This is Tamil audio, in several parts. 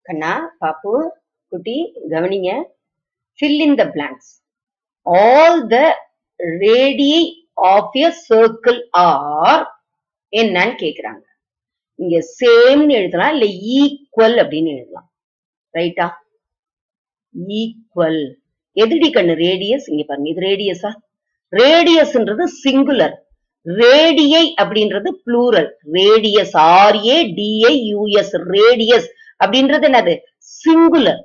கண்ணா பாப்பு குட்டி கவனிங்க fill in the blanks all the radii of a circle are என்னன்னு கேக்குறாங்க இங்க சேம்னு எழுதலாம் இல்ல ஈக்குவல் அப்படின்னு எழுதலாம் ரைட்டா ஈக்குவல் எதுடி கண்ணு ரேடியஸ் இங்க பாருங்க இது ரேடியஸா ரேடியஸ்ன்றது சிங்குலர் ரேடியை அப்படின்றது plural radius R A D I U S radius அப்படின்றது என்னது சிங்குலர்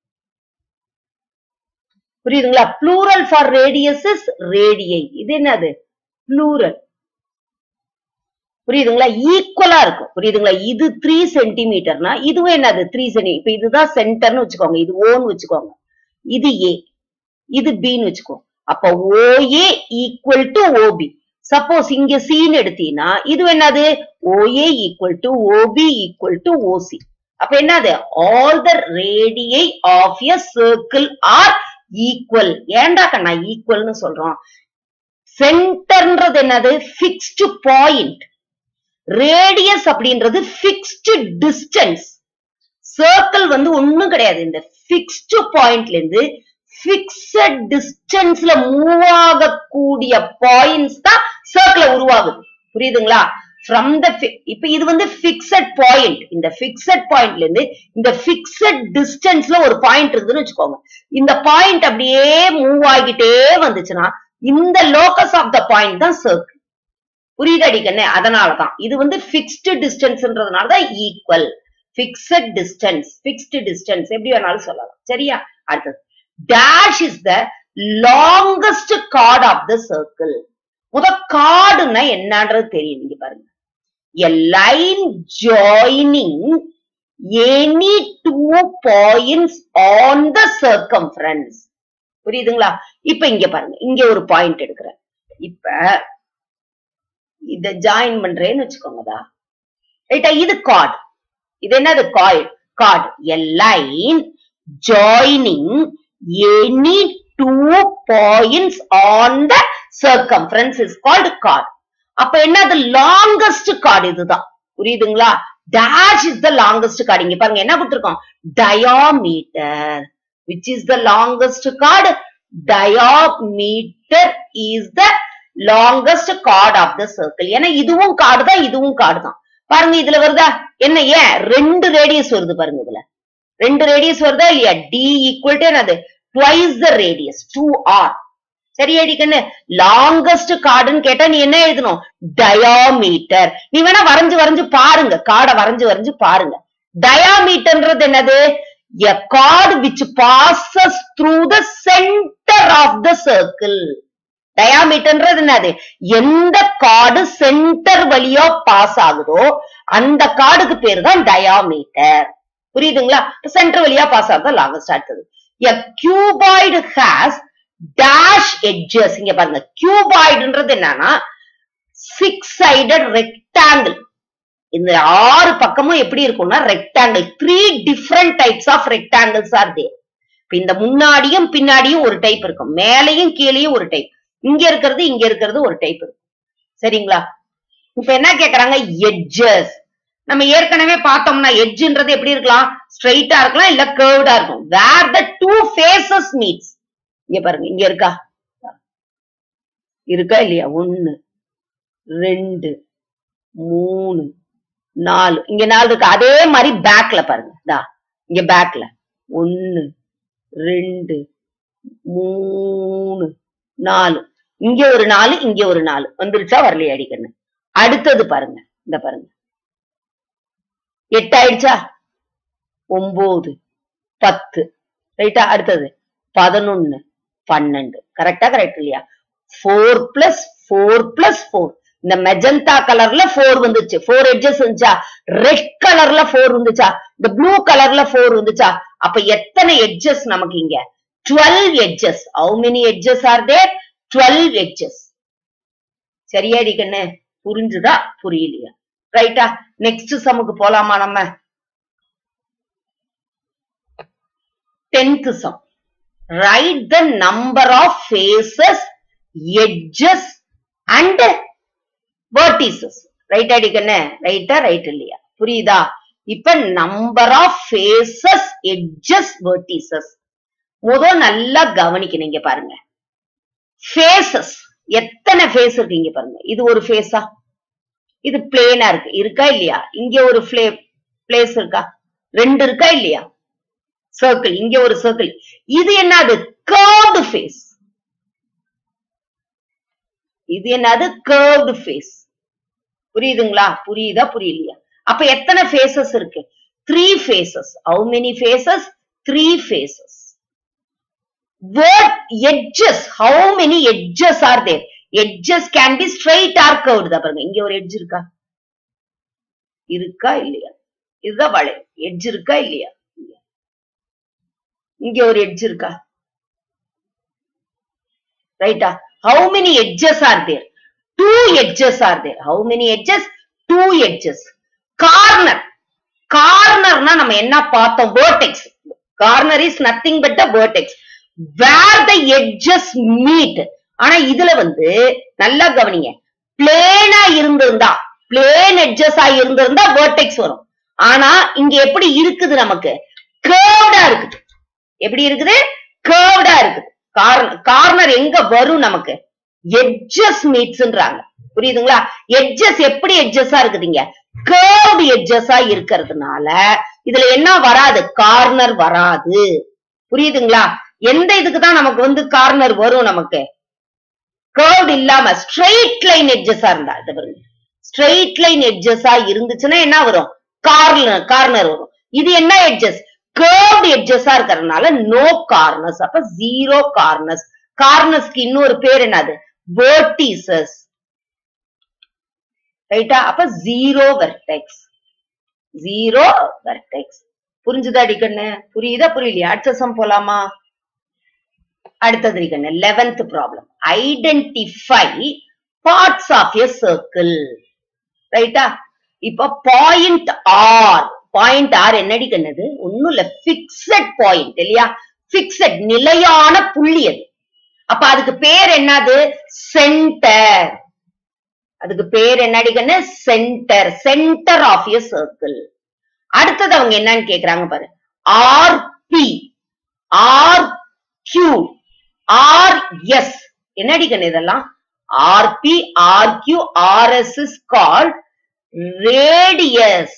புரியுதுங்களா plural for radius is radii இது என்னது ப்ளூரல் புரியுதுங்களா ஈக்குவலா இருக்கும் புரியுதுங்களா இது த்ரீ சென்டிமீட்டர்னா இதுவும் என்னது த்ரீ சென்டி இப்ப இதுதான் சென்டர்னு வச்சுக்கோங்க இது ஓன்னு வச்சுக்கோங்க இது ஏ இது பின்னு வச்சுக்கோ அப்ப OA equal to OB suppose இங்க சீன் எடுத்தீங்கன்னா இது என்னது OA equal to OB equal to OC அப்ப என்னது all the radii of a circle are equal ஏன்டா கண்ணா ஈக்குவல்னு சொல்றோம் சென்டர்ன்றது என்னது பிக்ஸ்டு பாயிண்ட் ரேடியஸ் அப்படின்றது பிக்ஸ்டு டிஸ்டன்ஸ் சர்க்கிள் வந்து ஒண்ணும் கிடையாது இந்த பிக்ஸ்டு பாயிண்ட்ல இருந்து பிக்சட் டிஸ்டன்ஸ்ல மூவ் ஆகக்கூடிய பாயிண்ட்ஸ் தான் சர்க்கிள உருவாகுது புரியுதுங்களா ஃப்ரம் த இப்ப இது வந்து பிக்சட் பாயிண்ட் இந்த பிக்சட் பாயிண்ட்ல இருந்து இந்த பிக்சட் டிஸ்டன்ஸ்ல ஒரு பாயிண்ட் இருக்குதுன்னு வச்சுக்கோங்க இந்த பாயிண்ட் அப்படியே மூவ் ஆகிட்டே வந்துச்சுன்னா இந்த லோகஸ் ஆஃப் த பாயிண்ட் தான் சர்க்கிள் புரியுது அடிக்கண்ணே அதனாலதான் இது வந்து பிக்ஸ்டு டிஸ்டன்ஸ்ன்றதுனால தான் equal fixed distance fixed distance எப்படி வேணாலும் சொல்லலாம் சரியா அடுத்தது dash is the longest chord of the circle முத கார்டுன்னா என்னன்றது தெரியும் நீங்க பாருங்க a line joining any two points on the circumference புரியுதுங்களா இப்ப இங்க பாருங்க இங்க ஒரு பாயிண்ட் எடுக்கிறேன் இப்ப இத ஜாயின் பண்றேன்னு வச்சுக்கோங்கதா ரைட்டா இது கார்டு இது என்னது chord chord a line joining any two points on the circumference is called chord அப்ப என்னது லாங்கஸ்ட் கார்டு இதுதான் புரியுதுங்களா dash is the longest chord இங்க பாருங்க என்ன கொடுத்துருக்கோம் diameter which is the longest chord diameter is the longest chord of the circle ஏன்னா இதுவும் கார்டு தான் இதுவும் கார்டு தான் பாருங்க இதுல வருதா என்ன ஏன் ரெண்டு ரேடியஸ் வருது பாருங்க இதுல ரெண்டு ரேடியஸ் வருதா இல்லையா டி ஈக்குவல் டு என்னது twice the radius two R சரியாடி கண்ணு லாங்கஸ்ட் கார்டுன்னு கேட்டா நீ என்ன எழுதணும் டயாமீட்டர் நீ வேணா வரைஞ்சு வரைஞ்சு பாருங்க கார்டை வரைஞ்சு வரைஞ்சு பாருங்க டயாமீட்டர்ன்றது என்னது a chord which passes through the centre of the circle டயாமீட்டர்ன்றது என்னது எந்த கார்டு சென்டர் வழியா பாஸ் ஆகுதோ அந்த கார்டுக்கு பேரு தான் டயாமீட்டர் புரியுதுங்களா சென்டர் வழியா பாஸ் ஆகுது லாங்கஸ்ட் அடுத்தது a cuboid has dash edges இங்க பாருங்க கியூபாய்டுன்றது என்னன்னா சிக்ஸ் சைடட் ரெக்டாங்கிள் இந்த ஆறு பக்கமும் எப்படி இருக்கும்னா rectangle three different types of rectangles are there இப்ப இந்த முன்னாடியும் பின்னாடியும் ஒரு டைப் இருக்கும் மேலையும் கீழேயும் ஒரு டைப் இங்க இருக்கிறது இங்க இருக்கிறது ஒரு டைப் இருக்கும் சரிங்களா இப்ப என்ன கேக்குறாங்க எட்ஜஸ் நம்ம ஏற்கனவே பார்த்தோம்னா எட்ஜ்ன்றது எப்படி இருக்கலாம் ஸ்ட்ரைட்டா இருக்கலாம் இல்ல கர்வ்டா இருக்கும் where the two faces meets இங்க பாருங்க இங்க இருக்கா இருக்கா இல்லையா ஒண்ணு ரெண்டு மூணு நாலு இங்க நாலு இருக்கு அதே மாதிரி பேக்ல பாருங்க தா இங்க பேக்ல ஒன்னு ரெண்டு மூணு நாலு இங்க ஒரு நாலு இங்க ஒரு நாலு வந்துருச்சா வரலையா அடிக்கண்ணு அடுத்தது பாருங்க இந்த பாருங்க எட்டு ஆயிடுச்சா ஒன்பது பத்து ரைட்டா அடுத்தது பதினொன்னு பன்னெண்டு கரெக்டா கரெக்ட் இல்லையா four plus four plus four இந்த மெஜந்தா கலர்ல ஃபோர் வந்துச்சு ஃபோர் எட்ஜஸ் வந்துச்சா ரெட் கலர்ல ஃபோர் வந்துச்சா இந்த ப்ளூ கலர்ல ஃபோர் வந்துச்சா அப்ப எத்தனை எட்ஜஸ் நமக்கு இங்க twelve edges how many edges are there twelve edges சரியாடி கண்ணு புரிஞ்சுதா புரியலையா ரைட்டா நெக்ஸ்ட் சமுக்கு போலாமா நம்ம tenth sum write the number of faces, edges and vertices. Right அடிக்கண்ணே ரைட்டா ரைட் இல்லையா புரியுதா இப்ப number of faces edges vertices முதல் நல்லா கவனிக்கணும் இங்க பாருங்க ஃபேசஸ் எத்தனை ஃபேஸ் இருக்கு இங்க பாருங்க இது ஒரு ஃபேஸா இது பிளேனா இருக்கு இருக்கா இல்லையா இங்க ஒரு பிளே பிளேஸ் இருக்கா ரெண்டு இருக்கா இல்லையா சர்க்கிள் இங்க ஒரு சர்க்கிள் இது என்னது கர்வ்டு ஃபேஸ் இது என்னது கர்வ்டு ஃபேஸ் புரியுதுங்களா புரியுதா புரியலையா அப்ப எத்தனை ஃபேசஸ் இருக்கு three faces how many faces three faces word edges how many edges are there edges can be straight or curved தான் பாருங்க இங்க ஒரு எட்ஜ் இருக்கா இருக்கா இல்லையா இதுதான் வளை எட்ஜ் இருக்கா இல்லையா இங்க ஒரு எட்ஜ் இருக்கா ரைட்டா how many edges are there two edges are there how many edges two edges corner கார்னர்னா நம்ம என்ன பார்த்தோம் vertex corner is nothing but the vertex where the edges meet ஆனா இதுல வந்து நல்லா கவனிங்க பிளேனா இருந்திருந்தா பிளேன் எட்ஜஸா இருந்திருந்தா வேர்டெக்ஸ் வரும் ஆனா இங்க எப்படி இருக்குது நமக்கு கேர்வ்டா இருக்குது எப்படி இருக்குது கேர்வ்டா இருக்குது கார்னர் எங்க வரும் நமக்கு எட்ஜஸ் மீட்ஸ்ன்றாங்க புரியுதுங்களா எட்ஜஸ் எப்படி எட்ஜஸா இருக்குதுங்க கேர்வ்டு எட்ஜஸா இருக்கிறதுனால இதுல என்ன வராது கார்னர் வராது புரியுதுங்களா எந்த இதுக்கு தான் நமக்கு வந்து கார்னர் வரும் நமக்கு கேர்வ்டு இல்லாம ஸ்ட்ரெயிட் லைன் எட்ஜஸா இருந்தா இது பாருங்க ஸ்ட்ரெயிட் லைன் எட்ஜஸா இருந்துச்சுன்னா என்ன வரும் கார்னர் கார்னர் வரும் இது என்ன எட்ஜஸ் கேர்வ்டு எட்ஜஸா இருக்கிறதுனால நோ கார்னர்ஸ் அப்ப ஜீரோ கார்னர்ஸ் கார்னர்ஸ்க்கு இன்னொரு பேர் என்னது வேர்டிசஸ் ரைட்டா அப்ப ஜீரோ வெர்டெக்ஸ் ஜீரோ வெர்டெக்ஸ் புரிஞ்சுதா அடிக்கண்ணு புரியுதா புரியலையா அடுத்த சம் போலாமா அடுத்தது அடிக்கண்ணு eleventh problem identify parts of a circle ரைட்டா இப்ப பாயிண்ட் ஆர் பாயிண்ட் ஆர் என்னடி கண்ணது ஒண்ணும் இல்ல பிக்சட் பாயிண்ட் இல்லையா பிக்சட் நிலையான புள்ளி அது அப்ப அதுக்கு பேர் என்னது சென்டர் அதுக்கு பேர் என்னடி கண்ணு centre centre of a circle அடுத்தது அவங்க என்னன்னு கேக்குறாங்க பாரு R P R Q R S என்னடி கண்ணு இதெல்லாம் RP RQ RS is called radius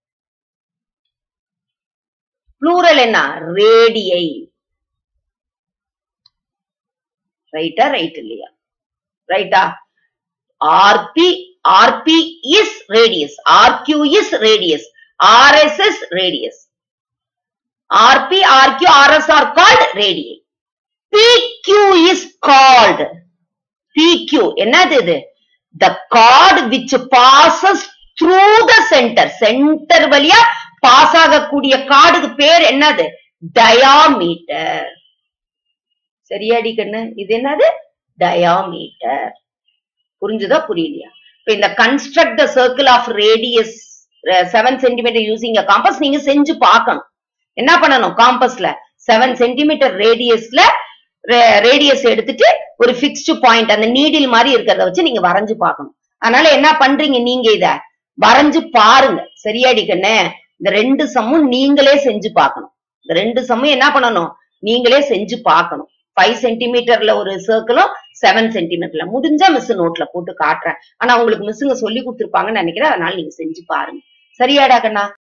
plural என்ன ரேடியை ரைட்டா ரைட் இல்லையா ரைட்டா RP RP is radius RQ is radius RS is radius RP RQ RS are called radii PQ is called PQ என்னது இது the chord which passes through the centre centre வழியா பாஸ் ஆகக்கூடிய கார்டுக்கு பேர் என்னது டயாமீட்டர் சரியாடி கண்ணு இது என்னது டயாமீட்டர் புரிஞ்சுதா புரியலையா இப்ப இந்த construct the circle of radius seven centimetre using a compass நீங்க செஞ்சு பார்க்கணும் என்ன பண்ணணும் காம்பஸ்ல செவன் சென்டிமீட்டர் ரேடியஸ்ல ரேடியஸ் எடுத்துட்டு ஒரு பிக்ஸ்டு பாயிண்ட் அந்த நீடில் மாதிரி இருக்கிறத வச்சு நீங்க வரைஞ்சு பார்க்கணும் அதனால என்ன பண்றீங்க நீங்க இத வரைஞ்சு பாருங்க சரியாடி கண்ணு இந்த ரெண்டு சம்மும் நீங்களே செஞ்சு பார்க்கணும் இந்த ரெண்டு சம்மும் என்ன பண்ணணும் நீங்களே செஞ்சு பார்க்கணும் ஃபைவ் சென்டிமீட்டர்ல ஒரு சர்க்கிளும் செவன் சென்டிமீட்டர்ல முடிஞ்சா மிஸ் நோட்ல போட்டு காட்டுறேன் ஆனா உங்களுக்கு மிஸ்ஸுங்க சொல்லி கொடுத்துருப்பாங்கன்னு நினைக்கிறேன் அதனால நீங்க செஞ்சு பாருங்க சரியாடா கண்ணா